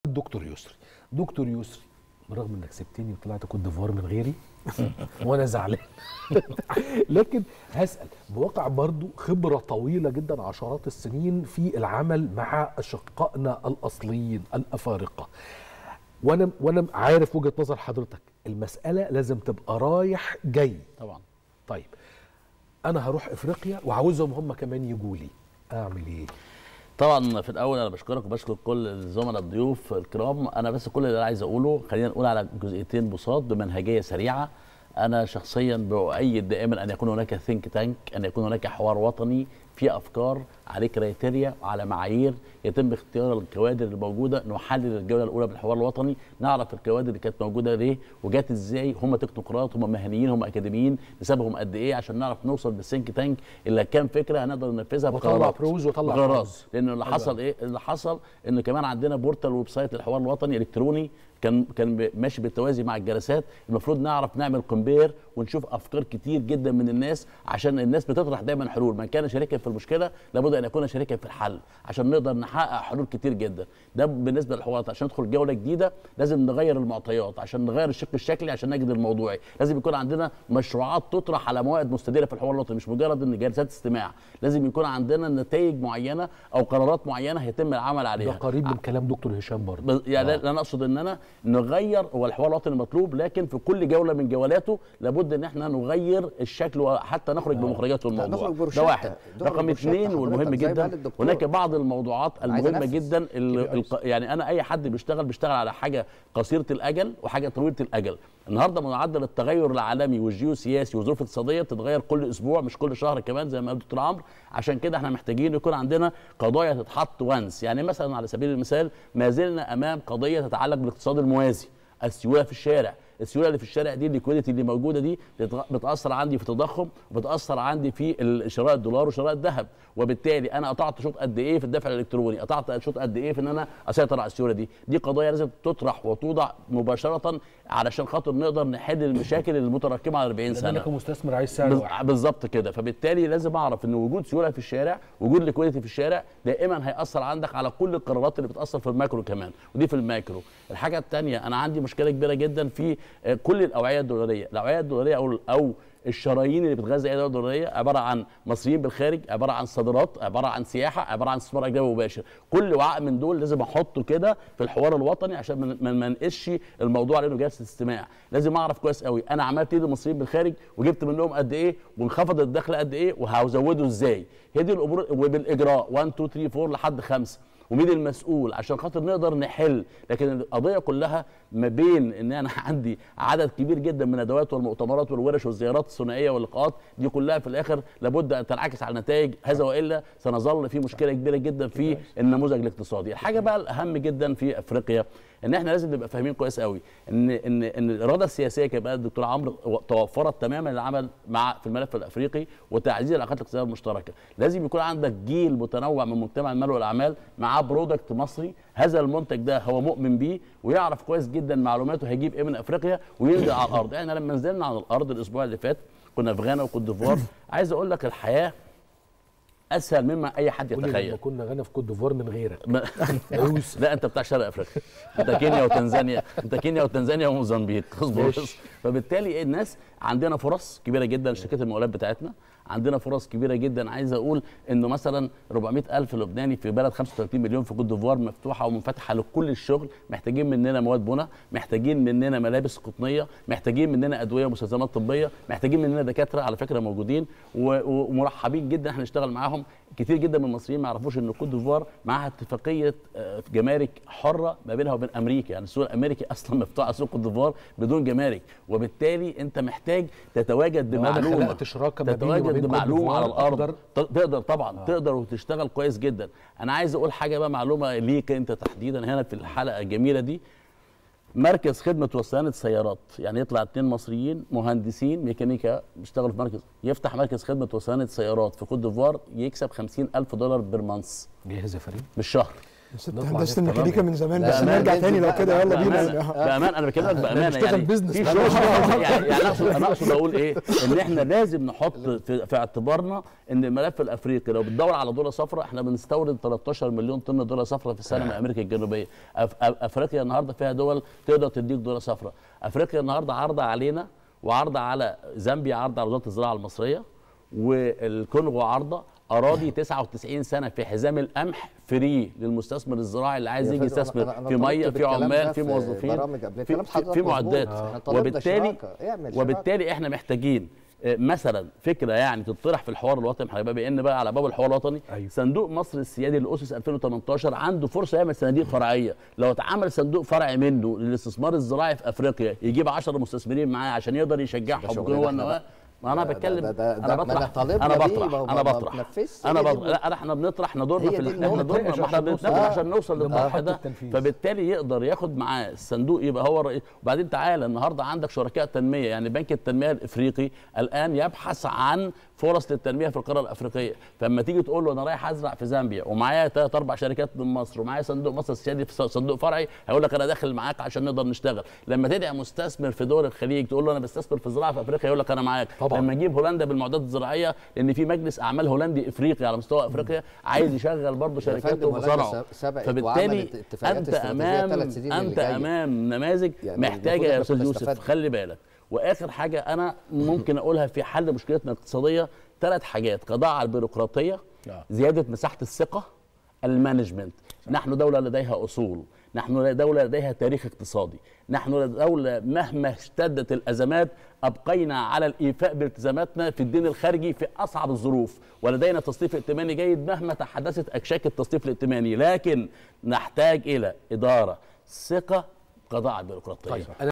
دكتور يسري دكتور يسري برغم انك سبتني وطلعت كوت ديفوار من غيري وانا زعلان لكن هسال بواقع برضو خبره طويله جدا عشرات السنين في العمل مع اشقائنا الاصليين الافارقه وانا وانا عارف وجهه نظر حضرتك المساله لازم تبقى رايح جاي طبعا طيب انا هروح افريقيا وعاوزهم هم كمان يجوا لي اعمل ايه طبعا في الاول انا بشكرك وبشكر كل الزملاء الضيوف الكرام انا بس كل اللي انا عايز اقوله خلينا نقول على جزئيتين بساط بمنهجيه سريعه انا شخصيا باؤيد دائما ان يكون هناك ثينك تانك ان يكون هناك حوار وطني في افكار عليه كريتيريا وعلى معايير يتم اختيار الكوادر الموجوده نحلل الجوله الاولى بالحوار الوطني نعرف الكوادر اللي كانت موجوده ليه وجات ازاي هم تكنوقراط هم مهنيين هم اكاديميين نسبهم قد ايه عشان نعرف نوصل بالثينك تانك الى كام فكره هنقدر ننفذها وطلع بقرارات بروز وطلع قرارات كونز. لان اللي حلو حصل ايه اللي حصل ان كمان عندنا بورتال ويب سايت للحوار الوطني الكتروني كان كان ب- ماشي بالتوازي مع الجلسات المفروض نعرف نعمل كومبير ونشوف افكار كتير جدا من الناس عشان الناس بتطرح دايما حلول من كان شريكا في المشكله لابد ان يكون شريكا في الحل عشان نقدر نحقق حلول كتير جدا ده بالنسبه للحوارات عشان ندخل جوله جديده لازم نغير المعطيات عشان نغير الشق الشكلي عشان نجد الموضوعي لازم يكون عندنا مشروعات تطرح على موائد مستديره في الحوار الوطني مش مجرد ان جلسات استماع لازم يكون عندنا نتائج معينه او قرارات معينه هيتم العمل ده عليها قريب من كلام دكتور هشام برضه بز- يعني آه. انا اقصد ان انا نغير هو الحوار الوطني مطلوب لكن في كل جوله من جولاته لابد ان احنا نغير الشكل وحتى نخرج بمخرجات الموضوع نخرج ده بروشتة. واحد نخرج رقم بروشتة اثنين حضرتك والمهم زي ما جدا قال الدكتور. هناك بعض الموضوعات أنا عايز المهمه أنفذ. جدا ال- الق- يعني انا اي حد بيشتغل بيشتغل على حاجه قصيره الاجل وحاجه طويله الاجل النهارده معدل التغير العالمي والجيوسياسي والظروف الاقتصاديه بتتغير كل اسبوع مش كل شهر كمان زي ما قال الدكتور عمرو عشان كده احنا محتاجين يكون عندنا قضايا تتحط وانس يعني مثلا على سبيل المثال ما زلنا امام قضيه تتعلق بالاقتصاد الموازي السيوله في الشارع السيوله اللي في الشارع دي الليكويديتي اللي موجوده دي بتغ- بتاثر عندي في التضخم وبتاثر عندي في ال- شراء الدولار وشراء الذهب وبالتالي انا قطعت شوط قد ايه في الدفع الالكتروني قطعت شوط قد ايه في ان انا اسيطر على السيوله دي دي قضايا لازم تطرح وتوضع مباشره علشان خاطر نقدر نحل المشاكل المتراكمه على 40 لان سنه انا كمستثمر عايز سعر بز- واحد بالظبط كده فبالتالي لازم اعرف ان وجود سيوله في الشارع وجود ليكويديتي في الشارع دائما هياثر عندك على كل القرارات اللي بتاثر في الماكرو كمان ودي في الماكرو الحاجه الثانيه انا عندي مشكله كبيره جدا في آه، كل الاوعيه الدولاريه الاوعيه الدولاريه او او الشرايين اللي بتغذي اي دوله دولاريه عباره عن مصريين بالخارج عباره عن صادرات عباره عن سياحه عباره عن استثمار اجنبي مباشر كل وعاء من دول لازم احطه كده في الحوار الوطني عشان ما- ما ما نقش الموضوع على انه جلسه استماع لازم اعرف كويس قوي انا عملت ايه للمصريين بالخارج وجبت منهم قد ايه وانخفض الدخل قد ايه وهزوده ازاي هي دي الامور وبالاجراء 1 2 3 4 لحد خمسه ومين المسؤول عشان خاطر نقدر نحل لكن القضيه كلها ما بين ان انا عندي عدد كبير جدا من الادوات والمؤتمرات والورش والزيارات الثنائيه واللقاءات دي كلها في الاخر لابد ان تنعكس على نتائج هذا والا سنظل في مشكله كبيره جدا في النموذج الاقتصادي الحاجه بقى الاهم جدا في افريقيا ان احنا لازم نبقى فاهمين كويس قوي ان ان ان الاراده السياسيه كما قال الدكتور عمرو توفرت تماما للعمل مع في الملف الافريقي وتعزيز العلاقات الاقتصاديه المشتركه لازم يكون عندك جيل متنوع من مجتمع المال والاعمال معاه برودكت مصري هذا المنتج ده هو مؤمن بيه ويعرف كويس جدا معلوماته هيجيب ايه من افريقيا وينزل على الارض احنا لما نزلنا على الارض الاسبوع اللي فات كنا في غانا وكوت ديفوار عايز اقول لك الحياه اسهل مما اي حد قول لي يتخيل لما كنا غانا في كوت ديفوار من غيرك ما- لا انت بتاع شرق افريقيا انت كينيا وتنزانيا انت كينيا وتنزانيا وموزمبيق اصبر ماشي. بس. فبالتالي ايه الناس عندنا فرص كبيره جدا شركات المقاولات بتاعتنا عندنا فرص كبيره جدا عايز اقول انه مثلا 400 الف لبناني في بلد 35 مليون في كوت ديفوار مفتوحه ومنفتحه لكل الشغل محتاجين مننا مواد بناء محتاجين مننا ملابس قطنيه محتاجين مننا ادويه ومستلزمات طبيه محتاجين مننا دكاتره على فكره موجودين و- و- ومرحبين جدا احنا نشتغل معاهم كتير جدا من المصريين ما يعرفوش ان كوت ديفوار معاها اتفاقيه آه، جمارك حره ما بينها وبين امريكا يعني السوق الامريكي اصلا مفتوح على سوق كوت ديفوار بدون جمارك وبالتالي انت محتاج تتواجد لو أنا بمعلومه خلقت شراكة ما بيني وما تتواجد بين كوت بمعلومه على ديفوار الارض أقدر- ت- تقدر طبعا آه. تقدر وتشتغل كويس جدا انا عايز اقول حاجه بقى معلومه ليك انت تحديدا هنا في الحلقه الجميله دي مركز خدمة وصيانة سيارات يعني يطلع اتنين مصريين مهندسين ميكانيكا بيشتغلوا في مركز يفتح مركز خدمة وصيانة سيارات في كوت ديفوار يكسب خمسين ألف دولار بالمانس جاهز يا فريد بالشهر ست نطلع هندسه نفتح الميكانيكا من زمان لا، بس لا، نرجع ننزل تاني لو بقى، كده يلا بينا بأمانة, بأمانة أنا بكلمك بأمانة نشتغل يعني بيزنس في بقى. شغل يعني يعني أقصد أنا أقصد أقول إيه إن إحنا لازم نحط في, في اعتبارنا إن الملف الأفريقي لو بتدور على ذرة صفراء إحنا بنستورد 13 مليون طن ذرة صفراء في السنة من أمريكا الجنوبية أف أف أفريقيا النهاردة فيها دول تقدر تديك ذرة صفراء أفريقيا النهاردة عارضة علينا وعارضة على زامبيا عارضة على وزارة الزراعة المصرية والكونغو عارضة اراضي 99 سنه في حزام القمح فري للمستثمر الزراعي اللي عايز يا يجي فندم، أنا- يستثمر أنا- أنا في طالبت ميه في بالكلام عمال ده في في موظفين برامج قبل في, كلام في, حضرتك في مظبوط. معدات إحنا طلبنا وبالتالي شراكة. اعمل شراكة. وبالتالي احنا محتاجين آه، مثلا فكره يعني تطرح في الحوار الوطني هيبقى بان بقى على باب الحوار الوطني أيوة. صندوق مصر السيادي اللي اسس 2018 عنده فرصه يعمل صناديق فرعيه لو اتعمل صندوق فرعي منه للاستثمار الزراعي في افريقيا يجيب 10 مستثمرين معاه عشان يقدر يشجعهم شغلنا يكون هو إحنا النواه بقى. ما انا ده- بتكلم ده- ده- انا ده- ما بطرح أنا طالبنا انا بيه، بطرح ما هو انا ما بطرح بتنفذش. انا هي دي بطرح لا انا احنا بنطرح احنا دورنا هي في دي ال- احنا النقطة. دورنا ما احنا عشان بنتناقش نوصل. عشان نوصل لمرحلة للمرحله ده التنفيذ. فبالتالي يقدر ياخد معاه الصندوق يبقى هو الرئيس وبعدين تعالى النهارده عندك شركاء تنميه يعني بنك التنميه الافريقي الان يبحث عن فرص للتنميه في القاره الافريقيه فلما تيجي تقول له انا رايح ازرع في زامبيا ومعايا ثلاث اربع شركات من مصر ومعايا صندوق مصر السيادي في صندوق فرعي هيقول لك انا داخل معاك عشان نقدر نشتغل لما تدعي مستثمر في دول الخليج تقول له انا بستثمر في الزراعه في افريقيا يقول لك انا معاك طبعاً. لما اجيب هولندا بالمعدات الزراعيه لان في مجلس اعمال هولندي افريقي على مستوى افريقيا عايز يشغل برضه شركاته فندم، هولندا ومصانعه سب- سبقت فبالتالي وعملت اتفاقيات انت استراتيجية امام ثلاث سنين اللي انت جاية. امام نماذج يعني محتاجه المفروض يا إحنا استاذ كنا يوسف استفدنا. خلي بالك واخر حاجه انا ممكن اقولها في حل مشكلتنا الاقتصاديه ثلاث حاجات قضاء على البيروقراطيه آه. زياده مساحه الثقه المانجمنت نحن دوله لديها اصول نحن دولة لديها تاريخ اقتصادي نحن دولة مهما اشتدت الأزمات أبقينا على الإيفاء بالتزاماتنا في الدين الخارجي في أصعب الظروف ولدينا تصنيف ائتماني جيد مهما تحدثت أكشاك التصنيف الائتماني لكن نحتاج إلى إدارة ثقة قضاء على البيروقراطية طيب